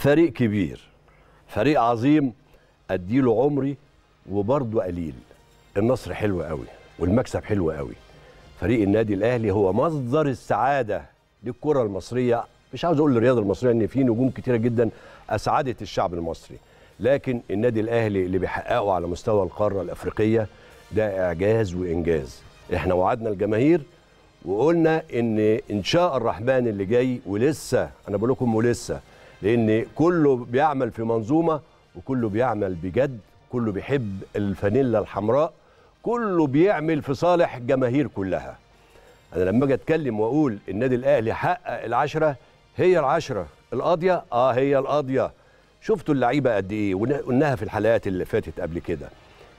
فريق كبير فريق عظيم اديله عمري وبرضه قليل النصر حلو قوي والمكسب حلو قوي فريق النادي الاهلي هو مصدر السعاده للكره المصريه مش عاوز اقول للرياضه المصريه ان في نجوم كتيره جدا اسعدت الشعب المصري لكن النادي الاهلي اللي بيحققه على مستوى القاره الافريقيه ده اعجاز وانجاز احنا وعدنا الجماهير وقلنا ان ان شاء الرحمن اللي جاي ولسه انا بقول لكم ولسه لان كله بيعمل في منظومه وكله بيعمل بجد كله بيحب الفانيلا الحمراء كله بيعمل في صالح الجماهير كلها انا لما اجي اتكلم واقول النادي الاهلي حقق العشره هي العشره القاضيه اه هي القاضيه شفتوا اللعيبه قد ايه وقلناها في الحلقات اللي فاتت قبل كده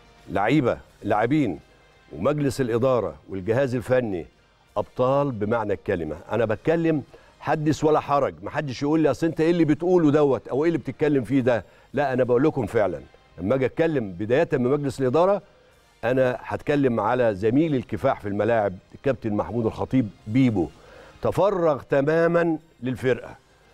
لعيبه لاعبين ومجلس الاداره والجهاز الفني ابطال بمعنى الكلمه انا بتكلم حدث ولا حرج ما حدش يقول لي اصل انت ايه اللي بتقوله دوت او ايه اللي بتتكلم فيه ده لا انا بقول لكم فعلا لما اجي اتكلم بدايه من مجلس الاداره انا هتكلم على زميل الكفاح في الملاعب الكابتن محمود الخطيب بيبو تفرغ تماما للفرقه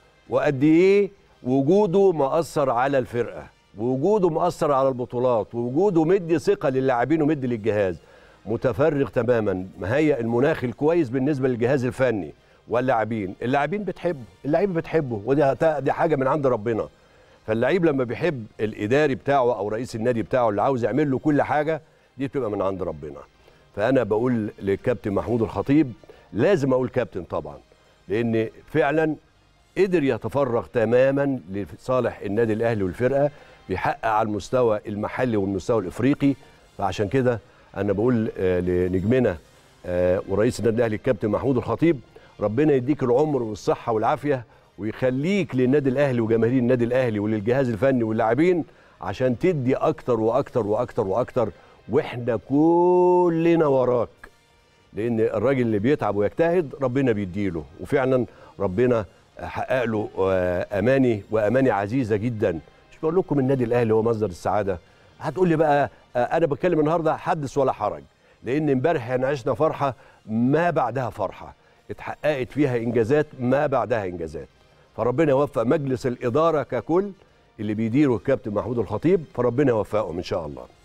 وقد ايه وجوده مأثر على الفرقه ووجوده مأثر على البطولات ووجوده مدي ثقه للاعبين ومدي للجهاز متفرغ تماما مهيئ المناخ الكويس بالنسبه للجهاز الفني واللاعبين اللاعبين بتحبه اللعيبه بتحبه ودي دي حاجه من عند ربنا فاللعيب لما بيحب الاداري بتاعه او رئيس النادي بتاعه اللي عاوز يعمل له كل حاجه دي بتبقى من عند ربنا فانا بقول للكابتن محمود الخطيب لازم اقول كابتن طبعا لان فعلا قدر يتفرغ تماما لصالح النادي الاهلي والفرقه بيحقق على المستوى المحلي والمستوى الافريقي فعشان كده انا بقول لنجمنا ورئيس النادي الاهلي الكابتن محمود الخطيب ربنا يديك العمر والصحه والعافيه ويخليك للنادي الاهلي وجماهير النادي الاهلي وللجهاز الفني واللاعبين عشان تدي اكتر واكتر واكتر واكتر واحنا كلنا وراك لان الراجل اللي بيتعب ويجتهد ربنا بيديله وفعلا ربنا حقق له اماني واماني عزيزه جدا مش بقول لكم النادي الاهلي هو مصدر السعاده هتقول لي بقى انا بتكلم النهارده حدث ولا حرج لان امبارح احنا عشنا فرحه ما بعدها فرحه اتحققت فيها انجازات ما بعدها انجازات فربنا يوفق مجلس الاداره ككل اللي بيديره الكابتن محمود الخطيب فربنا يوفقهم ان شاء الله